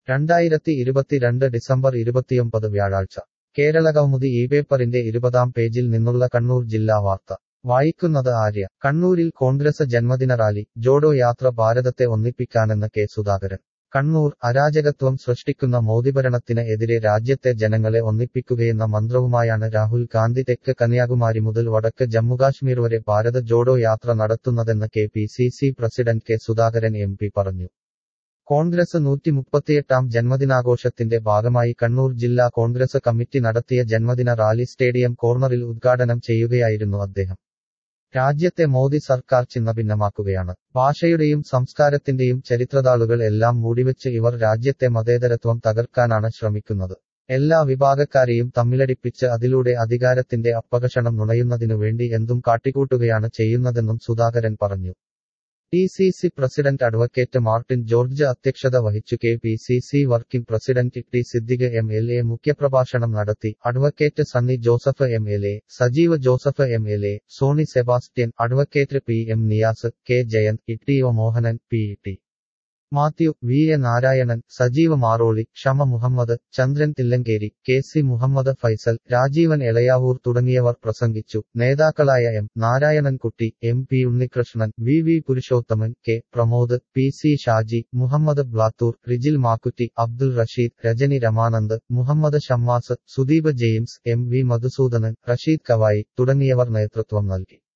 രണ്ടായിരത്തി ഇരുപത്തിരണ്ട് ഡിസംബർ ഇരുപത്തിയൊമ്പത് വ്യാഴാഴ്ച കേരളകൗമുദി ഈ പേപ്പറിന്റെ ഇരുപതാം പേജിൽ നിന്നുള്ള കണ്ണൂർ ജില്ലാ വാർത്ത വായിക്കുന്നത് ആര്യ കണ്ണൂരിൽ കോൺഗ്രസ് ജന്മദിന റാലി ജോഡോ യാത്ര ഭാരതത്തെ ഒന്നിപ്പിക്കാനെന്ന് കെ സുധാകരൻ കണ്ണൂർ അരാജകത്വം സൃഷ്ടിക്കുന്ന മോദിഭരണത്തിന് എതിരെ രാജ്യത്തെ ജനങ്ങളെ ഒന്നിപ്പിക്കുകയെന്ന മന്ത്രവുമായാണ് രാഹുൽ ഗാന്ധി തെക്ക് കന്യാകുമാരി മുതൽ വടക്ക് ജമ്മുകാശ്മീർ വരെ ഭാരത ജോഡോ യാത്ര നടത്തുന്നതെന്ന് K P C C president K Sudhakaran M P പറഞ്ഞു കോൺഗ്രസ് നൂറ്റി മുപ്പത്തിയെട്ടാം ജന്മദിനാഘോഷത്തിന്റെ ഭാഗമായി കണ്ണൂർ ജില്ലാ കോൺഗ്രസ് കമ്മിറ്റി നടത്തിയ ജന്മദിന റാലി സ്റ്റേഡിയം കോർണറിൽ ഉദ്ഘാടനം ചെയ്യുകയായിരുന്നു അദ്ദേഹം രാജ്യത്തെ മോദി സർക്കാർ ചിന്നഭിന്നമാക്കുകയാണ് ഭാഷയുടെയും സംസ്കാരത്തിന്റെയും ചരിത്രതാളുകൾ എല്ലാം മൂടിവെച്ച് ഇവർ രാജ്യത്തെ മതേതരത്വം തകർക്കാനാണ് ശ്രമിക്കുന്നത് എല്ലാ വിഭാഗക്കാരെയും തമ്മിലടിപ്പിച്ച് അതിലൂടെ അധികാരത്തിന്റെ അപകർഷണം നുണയുന്നതിനു വേണ്ടി എന്തും കാട്ടിക്കൂട്ടുകയാണ് ചെയ്യുന്നതെന്നും സുധാകരൻ പറഞ്ഞു T C C president advocate Martin George അധ്യക്ഷത വഹിച്ചു K P C C working president T Siddique M L A മുഖ്യപ്രഭാഷണം നടത്തി advocate Sunny Joseph M L A Sajeev Joseph M L A Sony Sebastian advocate P M Niyas K Jayan E O Mohanan P T Mathew V A Narayanan Sajeev Maroli Shama Muhammad Chandran Thillankeri K C Muhammad Faisal Rajeevan Elayavoor തുടങ്ങിയവർ പ്രസംഗിച്ചു നേതാക്കളായ M Narayanankutty M P Unnikrishnan V V Purushothaman K Pramod P C Shaji Muhammad Blathur Rijil Makkutty Abdul Rasheed Rajani Ramanand Muhammad Shammas Sudeep James M V Madhusoodanan Rasheed Kavayi തുടങ്ങിയവർ നേതൃത്വം നൽകി